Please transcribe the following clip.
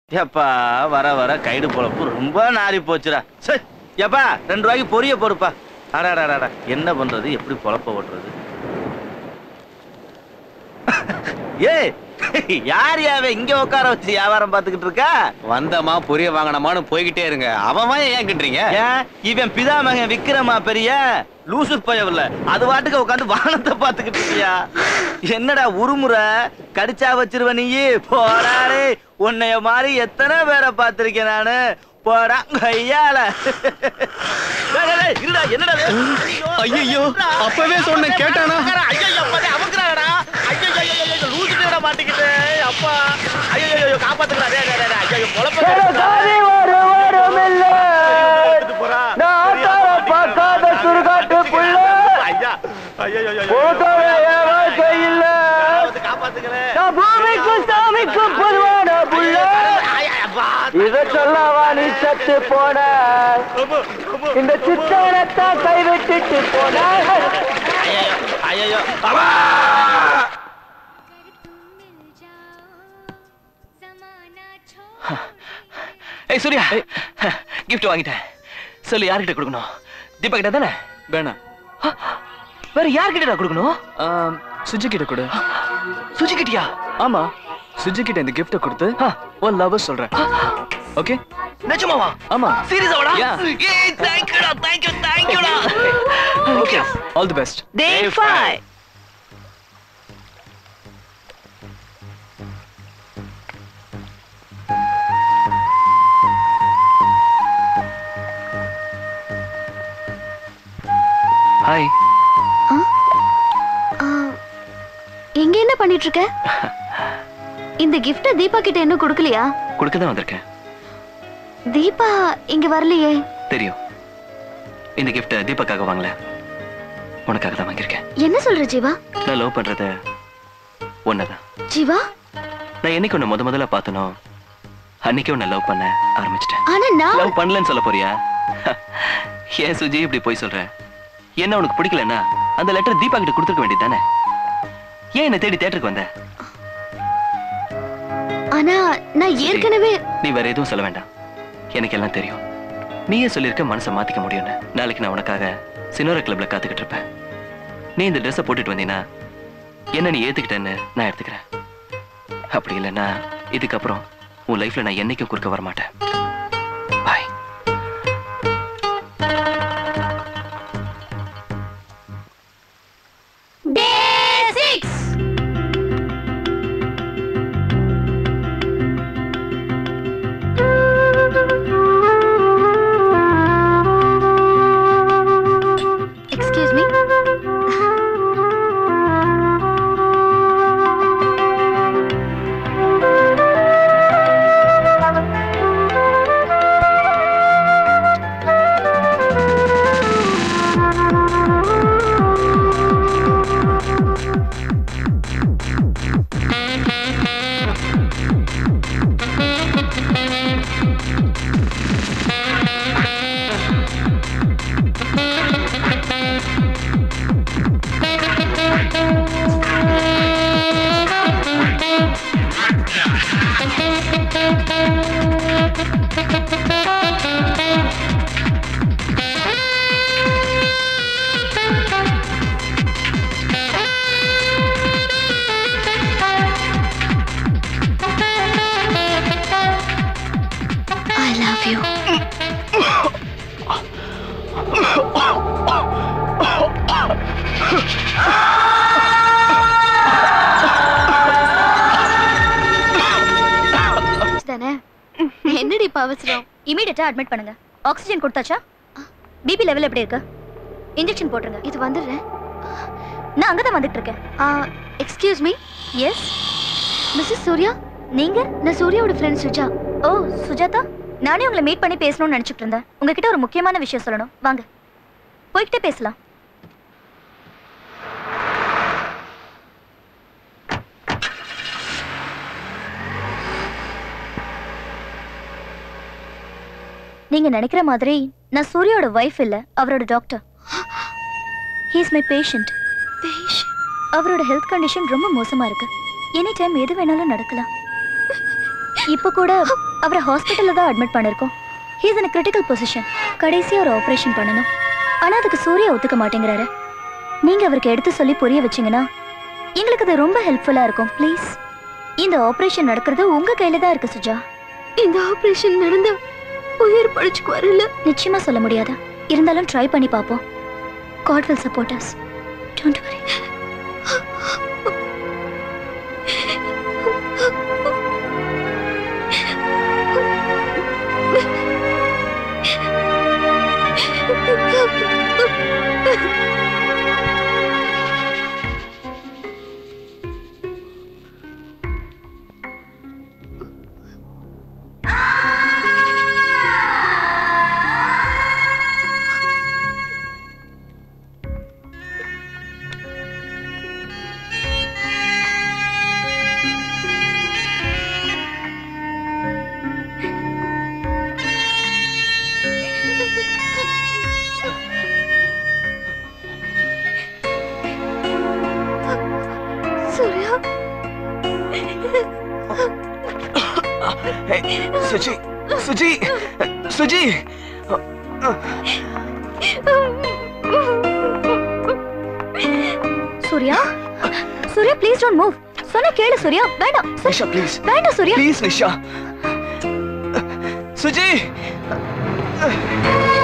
ஏப்பா வர வர கைடு பொழப்பு ரொம்ப நாரி போச்சுடா சரி ஏப்பா ரெண்டு ரூபாய்க்கு பொரிய போடுப்பா அடாடாடா என்ன பண்றது எப்படி பொழப்ப ஓட்டுறது ஏய் யார் யாவே இங்க உட்கார வச்சு வியாபாரம் பார்த்துக்கிட்டு இருக்கா வந்தமா புரிய வாங்கினமான்னு போய்கிட்டே இருங்க அவன் வாங்க ஏன் கிட்டுறீங்க ஏன் இவன் பிதா மகன் விக்ரமா பெரிய லூசு பயவில்ல அது வாட்டுக்கு உட்காந்து வானத்தை பார்த்துக்கிட்டு இருக்கியா என்னடா உருமுறை கடிச்சா வச்சிருவ நீ போடாடே உன்னைய மாதிரி எத்தனை பேரை பார்த்திருக்கேன் நானு போடா கையால டேய், டேய், டேய், இருடா, என்னடா இது? ஐயையோ, அப்பவே சொன்னேன், கேட்டானா? ஐயையோ, அப்பதே அமுக்குறாங்கடா. ஐயையோ, ஐயையோ, ஐயையோ, லூசுட்டேடா மாட்டிக்கிட்டு. அப்பா. ஐயையோ, ஐயோ, காப்பாத்துங்கடா. டேய், டேய், டேய், டேய், ஐயையோ, பொழப்ப எடுத்துட்டு போறா. சரியா மாட்டிக்கிட்டா. ஐயா, ஐயோ, ஐயோ, ஐயோ, ஐயோ. வந்து காப்பாத்துங்களேன். பூமிக்கும் சாமிக்கும் பொதுவான புள்ள ஐயா, அப்பா. இத சொல்லவா நீ சத்து போன ரொம்ப, ரொம்ப, இந்த சித்தனத்தான் கைவிட்டுட்டு போன ஐயையோ, ஐயையோ, அப்பா. ஏய் சூர்யா கிஃப்ட் வாங்கிட்டேன் சொல்லு யார்கிட்ட கொடுக்கணும் தீபா கிட்ட தானே வேணாம் வேற யார்கிட்ட கொடுக்கணும் ஆம், சுஜி கிட்ட கொடு சுஜி கிட்டியா ஆமா சுஜி கிட்ட இந்த கிஃப்ட கொடுத்து உன் லவ் சொல்றேன் ஓகே நிஜமாவா ஆமா சீரியஸாவாடா Yeah. ஏய் தேங்க் யூடா தேங்க் யூ தேங்க் யூடா ஓகே ஆல் தி பெஸ்ட் டே 5 ஹாய் இங்க என்ன பண்ணிட்டு இருக்க இந்த கிஃப்ட தீபா கிட்ட இன்னும் கொடுக்கலையா கொடுக்க தான் வந்திருக்கேன் தீபா இங்க வரலையே தெரியும் இந்த கிஃப்ட் தீபக்காக வாங்கல உனக்காக தான் வாங்கியிருக்கேன் என்ன சொல்ற ஜீவா நான் லவ் பண்றது ஒன்னதான் ஜீவா நான் என்னைக்கு உன்னை முத முதல்ல பார்த்தனோ அன்னைக்கே உன்னை லவ் பண்ண ஆரம்பிச்சிட்டேன் ஆனா நான் லவ் பண்ணலன்னு சொல்ல போறியா ஏன் சுஜி இப்படி போய் சொல்ற என்ன உனக்கு பிடிக்கலன்னா அந்த லெட்டர் தீபா கிட்ட கொடுத்துருக்க வேண்டியது தானே ஏன் என்ன தேடி தேட்டருக்கு வந்த ஆனா நான் ஏற்கனவே நீ வேற எதுவும் சொல்ல வேண்டாம் எனக்கு எல்லாம் தெரியும் நீயே சொல்லியிருக்க மனசை மாத்திக்க முடியும்னு நாளைக்கு நான் உனக்காக சினோர கிளப்ல காத்துக்கிட்டு இருப்பேன் நீ இந்த ட்ரெஸ்ஸை போட்டுட்டு வந்தீங்கன்னா என்ன நீ ஏத்துக்கிட்டேன்னு நான் எடுத்துக்கிறேன் அப்படி இல்லைன்னா இதுக்கப்புறம் உன் லைஃப்ல நான் என்னைக்கும் குறுக்க வர மாட்டேன் bye excuse me I love you தானே என்னடி இப்ப அவசரம் இமீடியட்டா அட்மிட் பண்ணுங்க ஆக்ஸிஜன் கொடுத்தாச்சா பிபி லெவல் எப்படி இருக்கு இன்ஜெக்ஷன் போட்டுருங்க இது வந்துடுறேன் நான் அங்கதான் வந்துட்டு இருக்கேன் excuse me yes Mrs Surya நீங்க நான் சூர்யாவோட ஃப்ரெண்ட் சுஜா ஓ சுஜாதா நானே உங்களை மீட் பண்ணி பேசணும்னு நினைச்சிட்டு இருந்தேன் உங்ககிட்ட ஒரு முக்கியமான விஷயம் சொல்லணும் வாங்க போய்கிட்டே பேசலாம் நீங்க நினைக்கிற மாதிரி நான் சூர்யாவோட வைஃப் இல்ல அவரோட doctor he is my patient அவரோட ஹெல்த் கண்டிஷன் ரொம்ப மோசமா இருக்கு எனி டைம் எது வேணாலும் நடக்கலாம் இப்போ கூட அவரை ஹாஸ்பிட்டல்ல தான் அட்மிட் பண்ணிருக்கோம் ஹீஸ் இன் கிரிட்டிக்கல் பொசிஷன் கடைசியா ஒரு ஆபரேஷன் பண்ணணும் ஆனா அதுக்கு சூர்யா ஒத்துக்க மாட்டேங்கிறாரு நீங்க அவருக்கு எடுத்து சொல்லி புரிய வச்சீங்கன்னா எங்களுக்கு அது ரொம்ப ஹெல்ப்ஃபுல்லா இருக்கும் ப்ளீஸ் இந்த ஆபரேஷன் நடக்கிறது உங்க கையில தான் இருக்கு சுஜா இந்த ஆபரேஷன் நடந்த உயிர் பழிச்சுக்கு வரல நிச்சயமா சொல்ல முடியாது இருந்தாலும் ட்ரை பண்ணி பார்ப்போம் God will support us don't worry Surya Suji Suji Suji Surya Surya please don't move சொன்ன கேளு சூர்யா வேண்டாம் சு- நிஷா ப்ளீஸ் வேண்டாம் சூர்யா ப்ளீஸ் நிஷா சுஜி